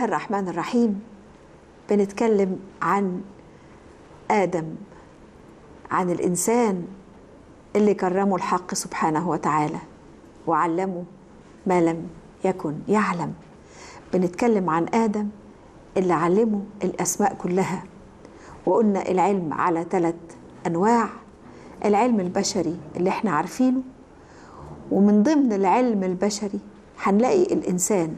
الله الرحمن الرحيم بنتكلم عن آدم عن الإنسان اللي كرمه الحق سبحانه وتعالى وعلمه ما لم يكن يعلم بنتكلم عن آدم اللي علمه الأسماء كلها وقلنا العلم على ثلاث أنواع العلم البشري اللي احنا عارفينه ومن ضمن العلم البشري هنلاقي الإنسان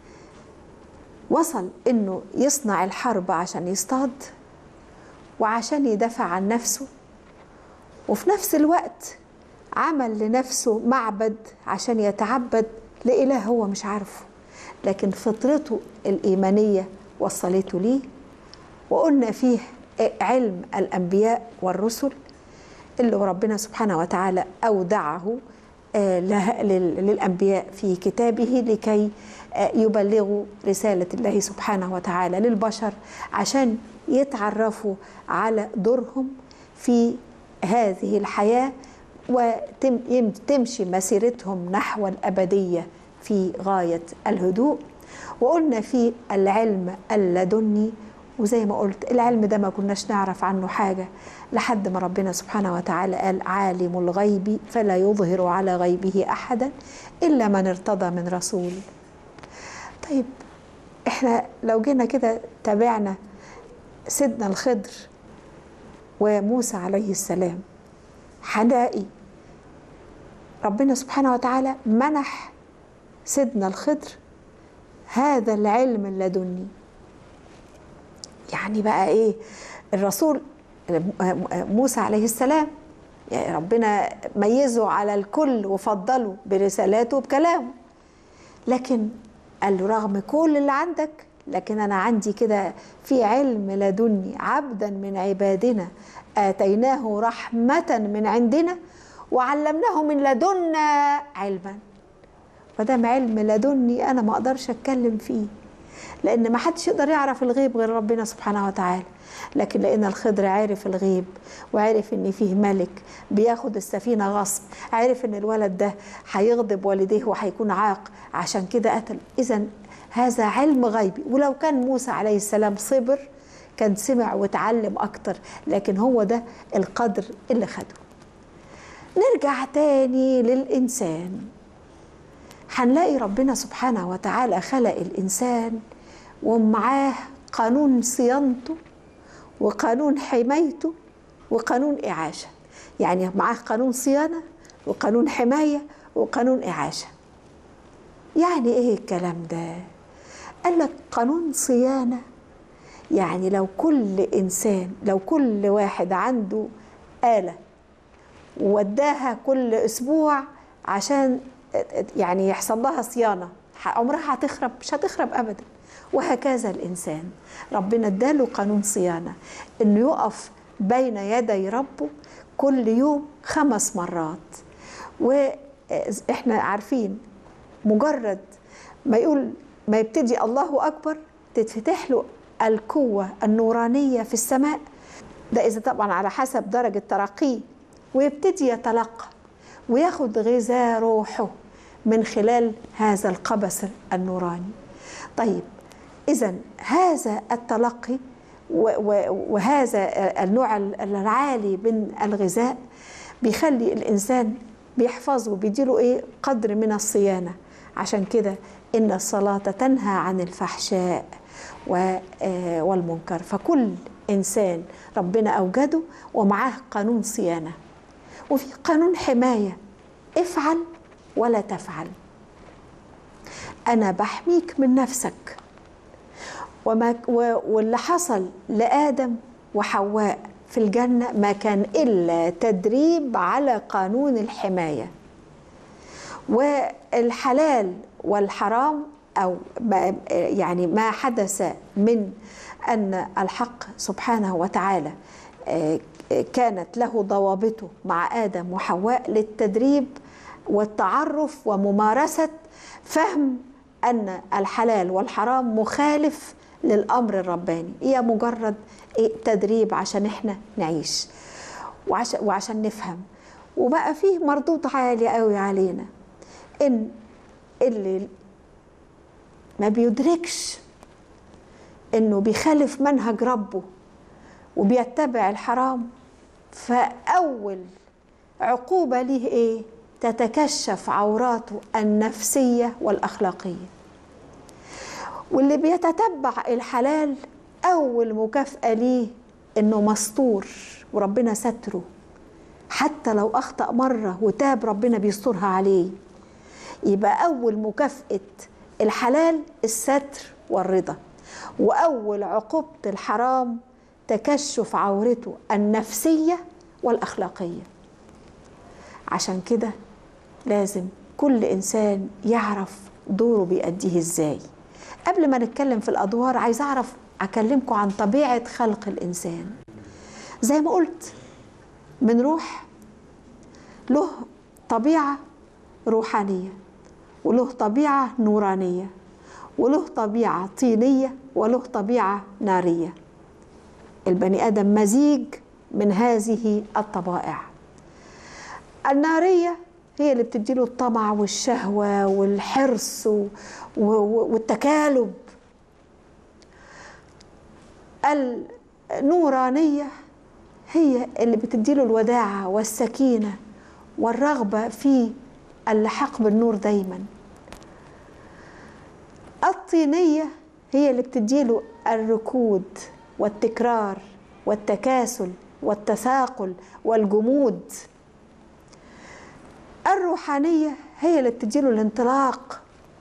وصل إنه يصنع الحرب عشان يصطاد وعشان يدافع عن نفسه وفي نفس الوقت عمل لنفسه معبد عشان يتعبد لإله هو مش عارفه لكن فطرته الإيمانية وصلته ليه وقلنا فيه علم الأنبياء والرسل اللي ربنا سبحانه وتعالى أودعه للأنبياء في كتابه لكي يبلغوا رسالة الله سبحانه وتعالى للبشر عشان يتعرفوا على دورهم في هذه الحياة وتمشي مسيرتهم نحو الأبدية في غاية الهدوء وقلنا في العلم اللدني وزي ما قلت العلم ده ما كناش نعرف عنه حاجة لحد ما ربنا سبحانه وتعالى قال عالم الغيب فلا يظهر على غيبه أحدا إلا من ارتضى من رسول طيب احنا لو جينا كده تابعنا سيدنا الخضر وموسى عليه السلام هنلاقي ربنا سبحانه وتعالى منح سيدنا الخضر هذا العلم اللدني يعني بقى ايه الرسول موسى عليه السلام يعني ربنا ميزه على الكل وفضله برسالاته وبكلامه لكن قال له رغم كل اللي عندك لكن انا عندي كده في علم لدني عبدا من عبادنا اتيناه رحمه من عندنا وعلمناه من لدنا علما فده علم لدني انا ما اقدرش اتكلم فيه لان ما حدش يقدر يعرف الغيب غير ربنا سبحانه وتعالى لكن لان الخضر عارف الغيب وعارف ان فيه ملك بياخد السفينه غصب عارف ان الولد ده هيغضب والديه وهيكون عاق عشان كده قتل اذا هذا علم غيبي ولو كان موسى عليه السلام صبر كان سمع وتعلم اكتر لكن هو ده القدر اللي خده نرجع تاني للانسان هنلاقي ربنا سبحانه وتعالى خلق الانسان ومعاه قانون صيانته وقانون حمايته وقانون إعاشة يعني معاه قانون صيانة وقانون حماية وقانون إعاشة يعني إيه الكلام ده قال لك قانون صيانة يعني لو كل إنسان لو كل واحد عنده آلة ووداها كل أسبوع عشان يعني يحصل لها صيانة عمرها هتخرب مش هتخرب أبدا وهكذا الإنسان ربنا اداله قانون صيانة إنه يقف بين يدي ربه كل يوم خمس مرات وإحنا عارفين مجرد ما يقول ما يبتدي الله أكبر تتفتح له القوة النورانية في السماء ده إذا طبعا على حسب درجة ترقيه ويبتدي يتلقى وياخد غذاء روحه من خلال هذا القبس النوراني طيب إذا هذا التلقي وهذا النوع العالي من الغذاء بيخلي الإنسان بيحفظه بيديله إيه قدر من الصيانة عشان كده إن الصلاة تنهى عن الفحشاء والمنكر فكل إنسان ربنا أوجده ومعاه قانون صيانة وفي قانون حماية افعل ولا تفعل أنا بحميك من نفسك وما واللي حصل لآدم وحواء في الجنة ما كان إلا تدريب على قانون الحماية والحلال والحرام أو ما يعني ما حدث من أن الحق سبحانه وتعالى كانت له ضوابطه مع آدم وحواء للتدريب والتعرف وممارسة فهم أن الحلال والحرام مخالف للأمر الرباني هي مجرد تدريب عشان احنا نعيش وعشان, وعشان نفهم وبقى فيه مردود عالي قوي علينا ان اللي ما بيدركش انه بيخالف منهج ربه وبيتبع الحرام فاول عقوبه ليه ايه تتكشف عوراته النفسيه والاخلاقيه واللي بيتتبع الحلال اول مكافاه ليه انه مستور وربنا ستره حتى لو اخطا مره وتاب ربنا بيسترها عليه يبقى اول مكافاه الحلال الستر والرضا واول عقوبه الحرام تكشف عورته النفسيه والاخلاقيه عشان كده لازم كل انسان يعرف دوره بيأديه ازاي قبل ما نتكلم في الادوار عايز اعرف اكلمكم عن طبيعه خلق الانسان زي ما قلت من روح له طبيعه روحانيه وله طبيعه نورانيه وله طبيعه طينيه وله طبيعه ناريه البني ادم مزيج من هذه الطبائع الناريه هي اللي بتديله الطمع والشهوه والحرص والتكالب النورانيه هي اللي بتديله الوداعه والسكينه والرغبه في اللحاق بالنور دايما الطينيه هي اللي بتديله الركود والتكرار والتكاسل والتثاقل والجمود الروحانيه هي اللي بتديله الانطلاق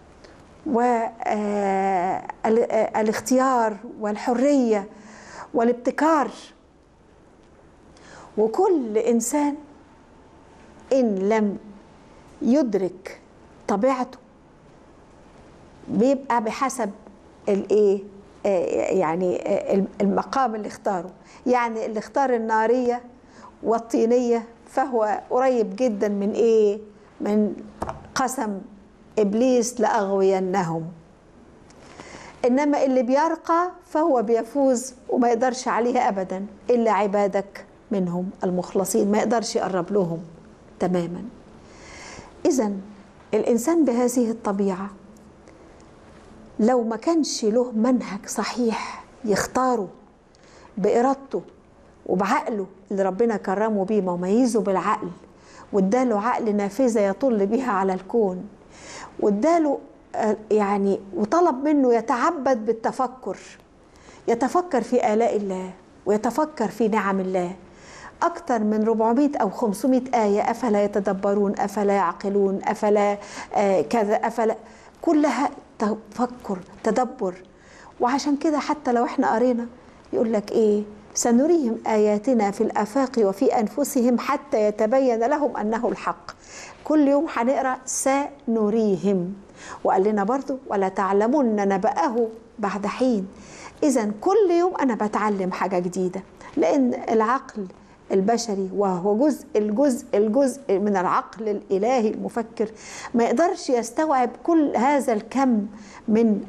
والاختيار والحريه والابتكار وكل انسان ان لم يدرك طبيعته بيبقى بحسب الايه يعني المقام اللي اختاره يعني اللي اختار الناريه والطينيه فهو قريب جدا من ايه من قسم ابليس لاغوينهم انما اللي بيرقى فهو بيفوز وما يقدرش عليها ابدا الا عبادك منهم المخلصين ما يقدرش يقرب لهم تماما اذا الانسان بهذه الطبيعه لو ما كانش له منهج صحيح يختاره بارادته وبعقله اللي ربنا كرمه بيه وميزه بالعقل واداله عقل نافذه يطل بها على الكون واداله يعني وطلب منه يتعبد بالتفكر يتفكر في آلاء الله ويتفكر في نعم الله أكثر من 400 أو 500 آية أفلا يتدبرون أفلا يعقلون أفلا آه كذا أفلا كلها تفكر تدبر وعشان كده حتى لو احنا قرينا يقول لك ايه سنريهم آياتنا في الآفاق وفي أنفسهم حتى يتبين لهم أنه الحق كل يوم هنقرا سنريهم وقال لنا برضو ولا تعلمون نبأه بعد حين إذا كل يوم أنا بتعلم حاجة جديدة لأن العقل البشري وهو جزء الجزء الجزء من العقل الإلهي المفكر ما يقدرش يستوعب كل هذا الكم من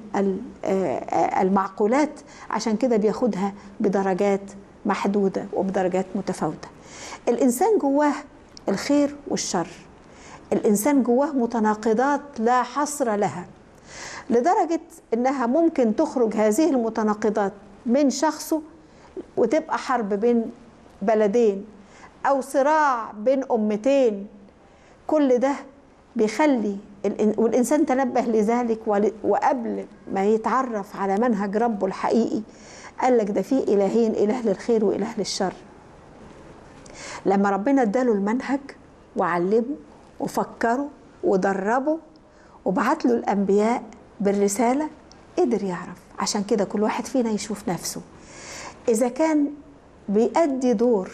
المعقولات عشان كده بياخدها بدرجات محدودة وبدرجات متفاوتة الإنسان جواه الخير والشر الإنسان جواه متناقضات لا حصر لها لدرجة إنها ممكن تخرج هذه المتناقضات من شخصه وتبقى حرب بين بلدين أو صراع بين أمتين كل ده بيخلي والإنسان تنبه لذلك وقبل ما يتعرف على منهج ربه الحقيقي قال لك ده في إلهين إله للخير وإله للشر لما ربنا اداله المنهج وعلمه وفكره ودربه وبعت له الانبياء بالرساله قدر يعرف عشان كده كل واحد فينا يشوف نفسه اذا كان بيأدي دور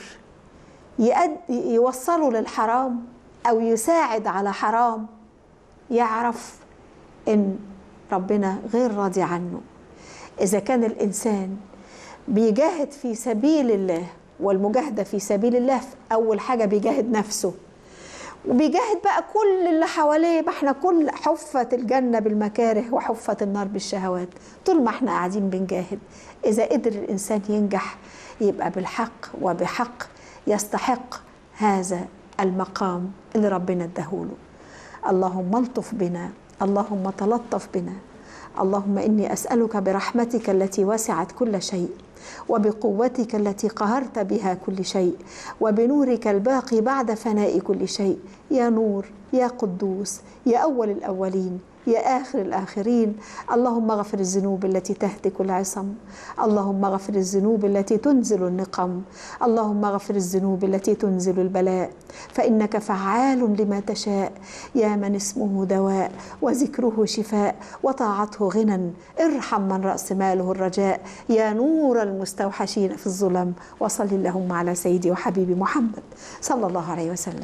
يأدي يوصله للحرام او يساعد على حرام يعرف ان ربنا غير راضي عنه اذا كان الانسان بيجاهد في سبيل الله والمجاهده في سبيل الله اول حاجه بيجاهد نفسه وبيجاهد بقى كل اللي حواليه ما احنا كل حفت الجنة بالمكاره وحفت النار بالشهوات طول ما احنا قاعدين بنجاهد إذا قدر الإنسان ينجح يبقى بالحق وبحق يستحق هذا المقام اللي ربنا اداهوله اللهم الطف بنا اللهم تلطف بنا اللهم اني اسالك برحمتك التي وسعت كل شيء وبقوتك التي قهرت بها كل شيء وبنورك الباقي بعد فناء كل شيء يا نور يا قدوس يا اول الاولين يا آخر الآخرين اللهم اغفر الذنوب التي تهتك العصم اللهم اغفر الذنوب التي تنزل النقم اللهم اغفر الذنوب التي تنزل البلاء فإنك فعال لما تشاء يا من اسمه دواء وذكره شفاء وطاعته غنى ارحم من رأس ماله الرجاء يا نور المستوحشين في الظلم وصل اللهم على سيدي وحبيبي محمد صلى الله عليه وسلم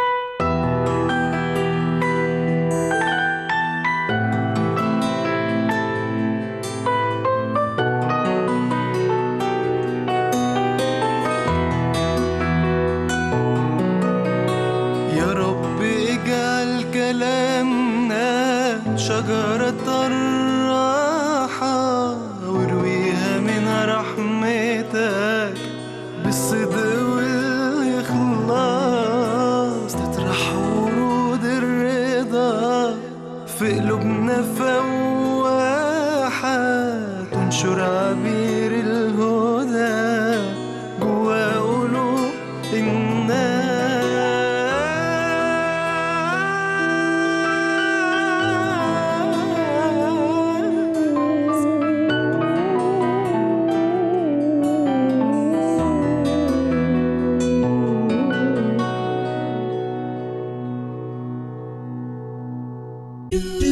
يا رب اجعل كلامنا شجرة الراحة وارويها من رحمتك بالصدق والإخلاص تطرح ورود الرضا في قلوبنا فواحة تنشر عبير الهدى جوا قلوب الناس do